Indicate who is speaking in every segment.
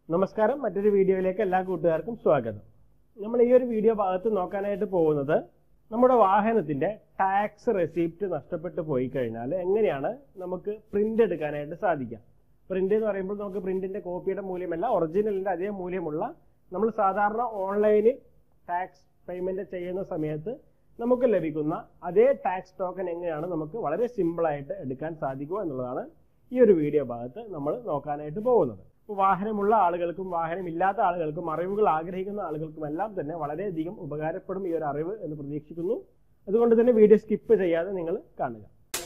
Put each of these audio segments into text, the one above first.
Speaker 1: നമസ്കാരം മറ്റൊരു വീഡിയോയിലേക്ക് എല്ലാ കൂട്ടുകാർക്കും സ്വാഗതം നമ്മൾ ഈ ഒരു വീഡിയോ ഭാഗത്ത് നോക്കാനായിട്ട് പോകുന്നത് നമ്മുടെ വാഹനത്തിന്റെ ടാക്സ് റെസിപ്റ്റ് നഷ്ടപ്പെട്ടു പോയി കഴിഞ്ഞാൽ എങ്ങനെയാണ് നമുക്ക് പ്രിന്റ് എടുക്കാനായിട്ട് സാധിക്കുക പ്രിന്റ് എന്ന് പറയുമ്പോൾ നമുക്ക് പ്രിന്റിന്റെ കോപ്പിയുടെ മൂല്യമല്ല ഒറിജിനലിന്റെ അതേ മൂല്യമുള്ള നമ്മൾ സാധാരണ ഓൺലൈനിൽ ടാക്സ് പേയ്മെന്റ് ചെയ്യുന്ന സമയത്ത് നമുക്ക് ലഭിക്കുന്ന അതേ ടാക്സ് ടോക്കൺ എങ്ങനെയാണ് നമുക്ക് വളരെ സിമ്പിൾ ആയിട്ട് എടുക്കാൻ സാധിക്കുക എന്നുള്ളതാണ് ഈ ഒരു വീഡിയോ ഭാഗത്ത് നമ്മൾ നോക്കാനായിട്ട് പോകുന്നത് അപ്പോൾ വാഹനമുള്ള ആളുകൾക്കും വാഹനമില്ലാത്ത ആളുകൾക്കും അറിവുകൾ ആഗ്രഹിക്കുന്ന ആളുകൾക്കും എല്ലാം തന്നെ വളരെയധികം ഉപകാരപ്പെടും ഈ ഒരു അറിവ് എന്ന് പ്രതീക്ഷിക്കുന്നു അതുകൊണ്ട് തന്നെ വീഡിയോ സ്കിപ്പ് ചെയ്യാതെ നിങ്ങൾ കാണുക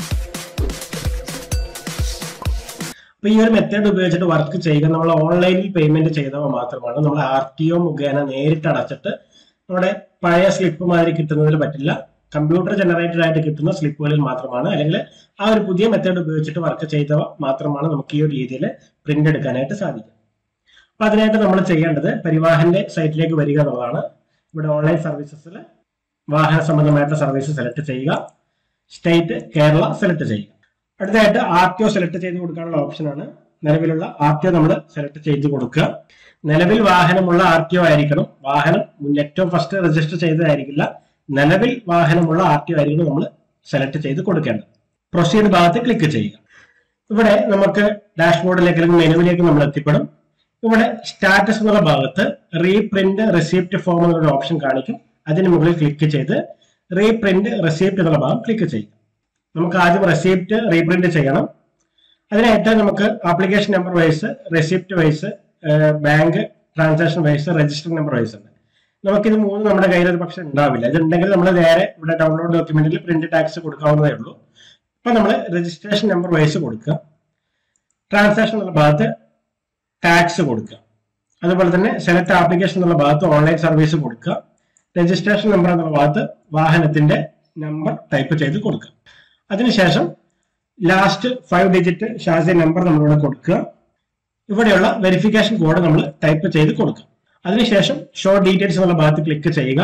Speaker 2: അപ്പൊ ഈ ഒരു മെത്തേഡ് ഉപയോഗിച്ചിട്ട് വർക്ക് ചെയ്യുക നമ്മൾ ഓൺലൈനിൽ പേയ്മെന്റ് ചെയ്തവ മാത്രമാണ് നമ്മൾ ആർ ടി ഒ മുഖേന നേരിട്ട് അടച്ചിട്ട് നമ്മുടെ പഴയ സ്ലിപ്പ് മാതിരി കിട്ടുന്നതിൽ പറ്റില്ല കമ്പ്യൂട്ടർ ജനറേറ്റഡ് ആയിട്ട് കിട്ടുന്ന സ്ലിപ്പുകളിൽ മാത്രമാണ് അല്ലെങ്കിൽ ആ ഒരു പുതിയ മെത്തേഡ് ഉപയോഗിച്ചിട്ട് വർക്ക് ചെയ്തവ മാത്രമാണ് നമുക്ക് ഈ ഒരു രീതിയിൽ പ്രിന്റ് എടുക്കാനായിട്ട് സാധിക്കുക അപ്പൊ അതിനായിട്ട് നമ്മൾ ചെയ്യേണ്ടത് പരിവാഹന്റെ സൈറ്റിലേക്ക് വരിക എന്നുള്ളതാണ് ഇവിടെ ഓൺലൈൻ സർവീസസിൽ വാഹന സംബന്ധമായിട്ടുള്ള സർവീസ് സെലക്ട് ചെയ്യുക സ്റ്റേറ്റ് കേരള സെലക്ട് ചെയ്യുക അടുത്തതായിട്ട് ആർ ടി ഒ സെലക്ട് ചെയ്ത് കൊടുക്കാനുള്ള ഓപ്ഷനാണ് നിലവിലുള്ള ആർ ടി ഒ നമ്മൾ സെലക്ട് ചെയ്ത് കൊടുക്കുക നിലവിൽ വാഹനമുള്ള ആർ ടി ഒ ആയിരിക്കണം വാഹനം മുൻ- ഏറ്റവും ഫസ്റ്റ് രജിസ്റ്റർ ചെയ്തതായിരിക്കില്ല നിലവിൽ വാഹനമുള്ള ആർ ടി ഒ ആയിരിക്കണം നമ്മൾ സെലക്ട് ചെയ്ത് കൊടുക്കേണ്ടത് പ്രൊസീഡ് ഭാഗത്ത് ക്ലിക്ക് ചെയ്യുക ഇവിടെ നമുക്ക് ഡാഷ്ബോർഡിലേക്ക് അല്ലെങ്കിൽ മെനുവിലേക്ക് നമ്മൾ എത്തിപ്പെടും ഇവിടെ സ്റ്റാറ്റസ് എന്നുള്ള ഭാഗത്ത് റീപ്രിന്റ് റെസിപ്റ്റ് ഫോം എന്നൊരു ഓപ്ഷൻ കാണിക്കും അതിന് മുകളിൽ ക്ലിക്ക് ചെയ്ത് റീപ്രിന്റ് റെസിപ്റ്റ് എന്നുള്ള ഭാഗം ക്ലിക്ക് ചെയ്യുക നമുക്ക് ആദ്യം റെസിപ്റ്റ് റീപ്രിന്റ് ചെയ്യണം അതിനായിട്ട് നമുക്ക് application number wise receipt wise bank transaction wise register number wise ഉണ്ട് നമുക്കിത് മൂന്ന് നമ്മുടെ കയ്യിൽ ഒരു പക്ഷെ ഉണ്ടാവില്ല ഇതുണ്ടെങ്കിൽ നമ്മൾ നേരെ ഇവിടെ ഡൗൺലോഡ് ഡോക്യുമെന്റിൽ പ്രിന്റ് ടാക്സ് കൊടുക്കാവുന്നതേ ഉള്ളൂ അപ്പൊ നമ്മൾ രജിസ്ട്രേഷൻ നമ്പർ വൈസ് കൊടുക്കുക ട്രാൻസാക്ഷൻ എന്നുള്ള ഭാഗത്ത് ടാക്സ് കൊടുക്കുക അതുപോലെ തന്നെ സെലക്ട് ആപ്ലിക്കേഷൻ എന്നുള്ള ഭാഗത്ത് ഓൺലൈൻ സർവീസ് കൊടുക്കുക രജിസ്ട്രേഷൻ നമ്പർ എന്നുള്ള ഭാഗത്ത് വാഹനത്തിന്റെ നമ്പർ ടൈപ്പ് ചെയ്ത് കൊടുക്കുക അതിനുശേഷം last five digit chassis number നമ്മളിവിടെ കൊടുക്കുക ഇവിടെയുള്ള വെരിഫിക്കേഷൻ കോഡ് നമ്മൾ ടൈപ്പ് ചെയ്ത് കൊടുക്കുക അതിനുശേഷം ഷോ ഡീറ്റെയിൽസ് എന്നുള്ള ഭാഗത്ത് ക്ലിക്ക് ചെയ്യുക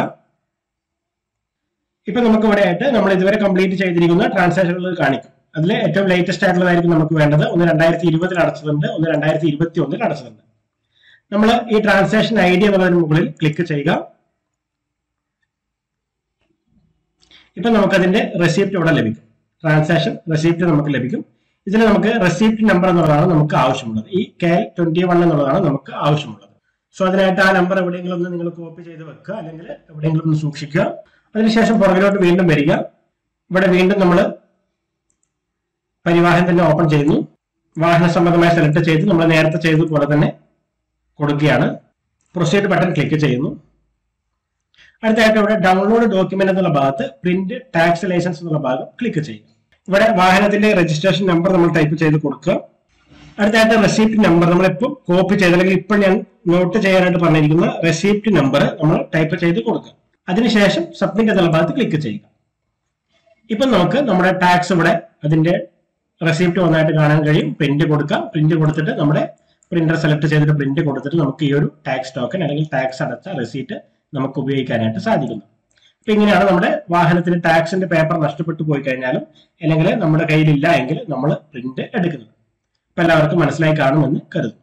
Speaker 2: ഇപ്പൊ നമുക്ക് ഇവിടെ ആയിട്ട് നമ്മൾ ഇതുവരെ കംപ്ലീറ്റ് ചെയ്തിരിക്കുന്ന ട്രാൻസാക്ഷനുകൾ കാണിക്കും അതിൽ ഏറ്റവും ലേറ്റസ്റ്റ് ആയിട്ടുള്ളതായിരിക്കും നമുക്ക് വേണ്ടത് ഒന്ന് രണ്ടായിരത്തി ഇരുപതിൽ അടച്ചതുണ്ട് ഒന്ന് രണ്ടായിരത്തി ഇരുപത്തി ഒന്നിൽ അടച്ചതുണ്ട് നമ്മൾ ഈ ട്രാൻസാക്ഷൻ ഐ ഡി എന്നുള്ളതിന് മുകളിൽ ക്ലിക്ക് ചെയ്യുക ഇപ്പൊ നമുക്കതിന്റെ റെസിപ്റ്റ് ഇവിടെ ലഭിക്കും ട്രാൻസാക്ഷൻ റെസിപ്റ്റ് നമുക്ക് ലഭിക്കും ഇതിൽ നമുക്ക് റെസിപ്റ്റ് നമ്പർ എന്നുള്ളതാണ് നമുക്ക് ആവശ്യമുള്ളത് ഈ കെ ട്വന്റി വൺ എന്നുള്ളതാണ് നമുക്ക് ആവശ്യമുള്ളത് സോ അതിനായിട്ട് ആ നമ്പർ എവിടെയെങ്കിലും ഒന്ന് നിങ്ങൾ കോപ്പി ചെയ്ത് വെക്കുക അല്ലെങ്കിൽ എവിടെയെങ്കിലും ഒന്ന് സൂക്ഷിക്കുക അതിനുശേഷം പുറകിലോട്ട് വീണ്ടും വരിക ഇവിടെ വീണ്ടും നമ്മൾ പരിവാഹൻ തന്നെ ഓപ്പൺ ചെയ്യുന്നു വാഹന സംബന്ധമായി സെലക്ട് ചെയ്ത് നമ്മൾ നേരത്തെ ചെയ്തതുപോലെ തന്നെ കൊടുക്കുകയാണ് പ്രൊസീഡ് ബട്ടൺ ക്ലിക്ക് ചെയ്യുന്നു അടുത്തായിട്ട് ഇവിടെ ഡൗൺലോഡ് ഡോക്യുമെന്റ് എന്നുള്ള ഭാഗത്ത് പ്രിന്റ് ടാക്സ് ലൈസൻസ് എന്നുള്ള ഭാഗം ക്ലിക്ക് ചെയ്യുക ഇവിടെ വാഹനത്തിന്റെ രജിസ്ട്രേഷൻ നമ്പർ നമ്മൾ ടൈപ്പ് ചെയ്ത് കൊടുക്കുക അടുത്തായിട്ട് റെസിപ്റ്റ് നമ്പർ നമ്മൾ ഇപ്പോൾ കോപ്പി ചെയ്ത് അല്ലെങ്കിൽ ഇപ്പോൾ ഞാൻ നോട്ട് ചെയ്യാനായിട്ട് പറഞ്ഞിരിക്കുന്ന റെസിപ്റ്റ് നമ്പർ നമ്മൾ ടൈപ്പ് ചെയ്ത് കൊടുക്കുക അതിനുശേഷം സബ്മിറ്റ് എന്നുള്ള ഭാഗത്ത് ക്ലിക്ക് ചെയ്യുക ഇപ്പൊ നമുക്ക് നമ്മുടെ ടാക്സ് ഇവിടെ അതിന്റെ റെസിപ്റ്റ് വന്നായിട്ട് കാണാൻ കഴിയും പ്രിന്റ് കൊടുക്കാം പ്രിന്റ് കൊടുത്തിട്ട് നമ്മുടെ പ്രിന്റർ സെലക്ട് ചെയ്തിട്ട് പ്രിന്റ് കൊടുത്തിട്ട് നമുക്ക് ഈ ഒരു ടാക്സ് ടോക്കൺ അല്ലെങ്കിൽ ടാക്സ് അടച്ച റെസീറ്റ് നമുക്ക് ഉപയോഗിക്കാനായിട്ട് സാധിക്കുന്നു അപ്പൊ ഇങ്ങനെയാണ് നമ്മുടെ വാഹനത്തിന് ടാക്സിന്റെ പേപ്പർ നഷ്ടപ്പെട്ടു പോയി കഴിഞ്ഞാലും അല്ലെങ്കിൽ നമ്മുടെ കയ്യിലില്ല എങ്കിൽ നമ്മൾ പ്രിന്റ് എടുക്കുന്നത് അപ്പൊ എല്ലാവർക്കും മനസ്സിലായി കാണുമെന്ന് കരുതുന്നു